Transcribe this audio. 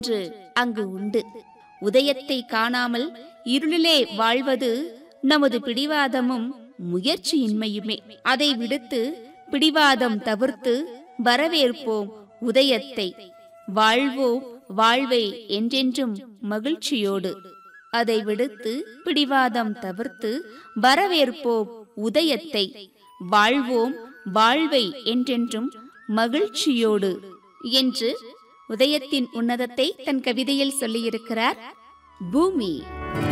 ஒன்று அங்கு உண்டு உதயத்தை காணாமல் இருளிலே வாழ்வது நமது பிடிவாதமும் முயற்சியின்மையுமே அதை விடுத்து பிடிவாதம் தவிர்த்து வரவேற்போம் உதயத்தை வாழ்வோம் வாழ்வை என்றென்றும் மகிழ்ச்சியோடு அதை விடுத்து பிடிவாதம் தவிர்த்து வரவேற்போம் உதயத்தை வாழ்வோம் வாழ்வை என்றென்றும் மகிழ்ச்சியோடு என்று உதயத்தின் உன்னதத்தை தன் கவிதையில் சொல்லியிருக்கிறார் பூமி